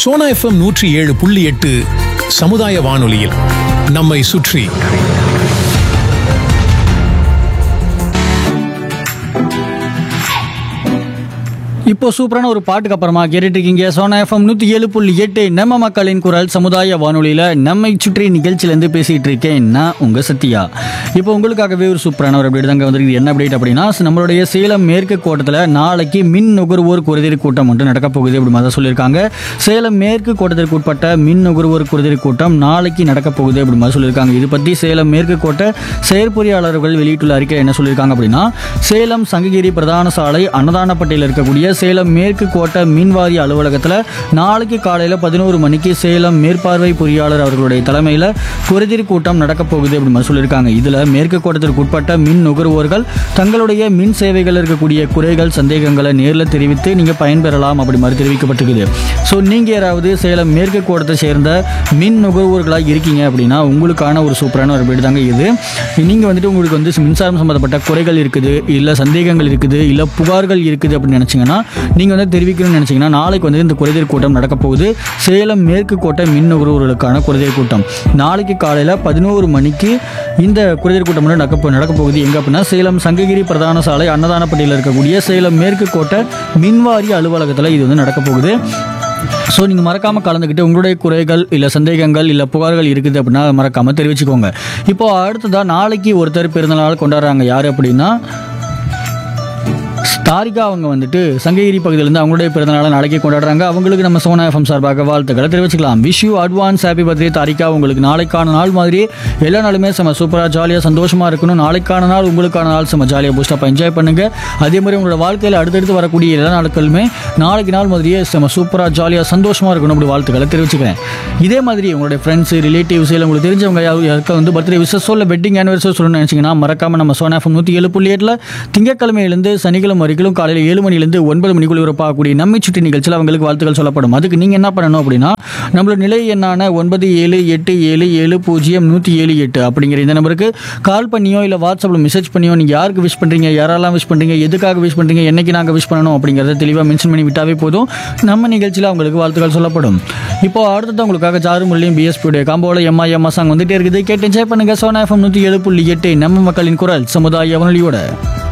Sona FM நூற்றி ஏழு புள்ளி எட்டு சமுதாய வானொலியில் நம்மை சுற்றி இப்போ சூப்பரான ஒரு பாட்டுக்கு அப்புறமா கேட்டுட்டு இருக்கீங்க சோனா எஃப்எம் நூற்றி ஏழு புள்ளி எட்டு நம்ம மக்களின் குரல் சமுதாய வானொலியில் நம்மை சுற்றி நிகழ்ச்சியிலேருந்து பேசிகிட்டு இருக்கேன் நான் உங்கள் சத்யா இப்போ உங்களுக்காகவே ஒரு சூப்பரான ஒரு அப்டேட் தாங்க வந்திருக்கு என்ன அப்டேட் அப்படின்னா நம்மளுடைய சேலம் மேற்கு கோட்டத்தில் நாளைக்கு மின் நுகர்வோர் குறைதீர் கூட்டம் ஒன்று நடக்க போகுது அப்படி மாதிரி சொல்லியிருக்காங்க சேலம் மேற்கு கோட்டத்திற்கு உட்பட்ட மின் நுகர்வோர் குறைதீர் கூட்டம் நாளைக்கு நடக்க போகுது அப்படி மாதிரி சொல்லியிருக்காங்க இது பற்றி சேலம் மேற்கு கோட்ட செயற்பொறியாளர்கள் வெளியிட்டுள்ள அறிக்கை என்ன சொல்லியிருக்காங்க அப்படின்னா சேலம் சங்ககிரி பிரதான சாலை அன்னதானப்பட்டியில் இருக்கக்கூடிய சேலம் மேற்கு கோட்ட மின்வாரிய அலுவலகத்தில் நாளைக்கு காலையில் பதினோரு மணிக்கு சேலம் மேற்பார்வை பொறியாளர் அவர்களுடைய தலைமையில் குறைதீர் கூட்டம் நடக்க போகுது அப்படி மாதிரி சொல்லியிருக்காங்க இதில் மேற்கு கோட்டத்திற்கு உட்பட்ட மின் நுகர்வோர்கள் தங்களுடைய மின் சேவைகள் இருக்கக்கூடிய குறைகள் சந்தேகங்களை நேரில் தெரிவித்து நீங்கள் பயன்பெறலாம் அப்படி மாதிரி தெரிவிக்கப்பட்டிருக்குது ஸோ நீங்கள் யாராவது சேலம் மேற்கு கோட்டத்தை சேர்ந்த மின் நுகர்வோர்களாக இருக்கீங்க அப்படின்னா உங்களுக்கான ஒரு சூப்பரான ஒரு வீடு தாங்க இது நீங்கள் வந்துட்டு உங்களுக்கு வந்து மின்சாரம் சம்மந்தப்பட்ட குறைகள் இருக்குது இல்லை சந்தேகங்கள் இருக்குது இல்லை புகார்கள் இருக்குது அப்படின்னு நினச்சிங்கன்னா நீங்கள் வந்து தெரிவிக்கணும்னு நினச்சிங்கன்னா நாளைக்கு வந்து இந்த குறைதீர் கூட்டம் நடக்க போகுது சேலம் மேற்கு கோட்டை மின் நுகர்வோர்களுக்கான குறைதீர் கூட்டம் நாளைக்கு காலையில் பதினோரு மணிக்கு இந்த குறைதீர் கூட்டம் வந்து நடக்க போ- நடக்க போகுது எங்கே அப்படின்னா சேலம் சங்ககிரி பிரதான சாலை அன்னதானப்பட்டியில் இருக்கக்கூடிய சேலம் மேற்கு கோட்டை மின்வாரிய அலுவலகத்தில் இது வந்து நடக்க போகுது ஸோ நீங்கள் மறக்காமல் கலந்துக்கிட்டு உங்களுடைய குறைகள் இல்லை சந்தேகங்கள் இல்லை புகார்கள் இருக்குது அப்படின்னா அதை மறக்காமல் தெரிவிச்சுக்கோங்க இப்போ அடுத்ததாக நாளைக்கு ஒருத்தர் பிறந்தநாள் கொண்டாடுறாங்க யார் அப்படின்னா தாரிகா அவங்க வந்துட்டு சங்ககிரி பகுதியிலேருந்து அவங்களுடைய பிறந்தநாளை நாளைக்கு கொண்டாடுறாங்க அவங்களுக்கு நம்ம சோனா எஃப்எம் சார்பாக வாழ்த்துக்களை தெரிவிச்சுக்கலாம் wish you advance happy birthday Tarika உங்களுக்கு நாளைக்கான நாள் மாதிரி எல்லா நாளுமே செம்ம சூப்பராக ஜாலியாக சந்தோஷமாக இருக்கணும் நாளைக்கான நாள் உங்களுக்கான நாள் செம்ம ஜாலியாக பூஸ்டப்பாக என்ஜாய் பண்ணுங்கள் அதே மாதிரி உங்களோட வாழ்க்கையில் அடுத்தடுத்து வரக்கூடிய எல்லா நாட்களுமே நாளைக்கு நாள் மாதிரியே செம்ம சூப்பராக ஜாலியாக சந்தோஷமாக இருக்கணும் அப்படி வாழ்த்துக்களை தெரிவிச்சுக்கிறேன் இதே மாதிரி உங்களுடைய ஃப்ரெண்ட்ஸ் ரிலேட்டிவ்ஸ் இல்லை உங்களுக்கு தெரிஞ்சவங்க யாரும் யாருக்கா வந்து பர்த்டே விசஸோ இல்லை வெட்டிங் ஆனிவர்சரி சொல்லணும்னு நினச்சிங்கன்னா மறக்காமல் நம்ம சோனா எஃப்எம் நூற்றி ஏழு புள்ளி எட்டில் திங்கக்கிழமையிலேருந்து சனிக்கிழமை வரைக்கும் காலையில் ஏழு மணிலேருந்து ஒன்பது மணிக்குள்ள இருப்பாகக்கூடிய நம்மை சுற்றி நிகழ்ச்சியில் அவங்களுக்கு வாழ்த்துக்கள் சொல்லப்படும் அதுக்கு நீங்கள் என்ன பண்ணணும் அப்படின்னா நம்மளோட நிலை எண்ணான ஒன்பது ஏழு எட்டு ஏழு ஏழு பூஜ்ஜியம் நூற்றி ஏழு எட்டு அப்படிங்கிற இந்த நம்பருக்கு கால் பண்ணியோ இல்லை வாட்ஸ்அப்பில் மெசேஜ் பண்ணியோ நீங்கள் யாருக்கு விஷ் பண்ணுறீங்க யாரெல்லாம் விஷ் பண்ணுறீங்க எதுக்காக விஷ் பண்ணுறீங்க என்னைக்கு நாங்கள் விஷ் பண்ணணும் அப்படிங்கிறத தெளிவாக மென்ஷன் பண்ணி விட்டாவே போதும் நம்ம நிகழ்ச்சியில் அவங்களுக்கு வாழ்த்துக்கள் சொல்லப்படும் இப்போ அடுத்தது உங்களுக்காக ஜாரு முள்ளியும் பிஎஸ்பியுடைய காம்போல எம்மா எம்மா சாங் வந்துட்டே இருக்குது கேட்டு என்ஜாய் பண்ணுங்க சோனா எஃப்எம் நூற்றி ஏழு புள்ளி எட்டு நம்ம மக்களின் குரல் சமுதாய வானொலியோட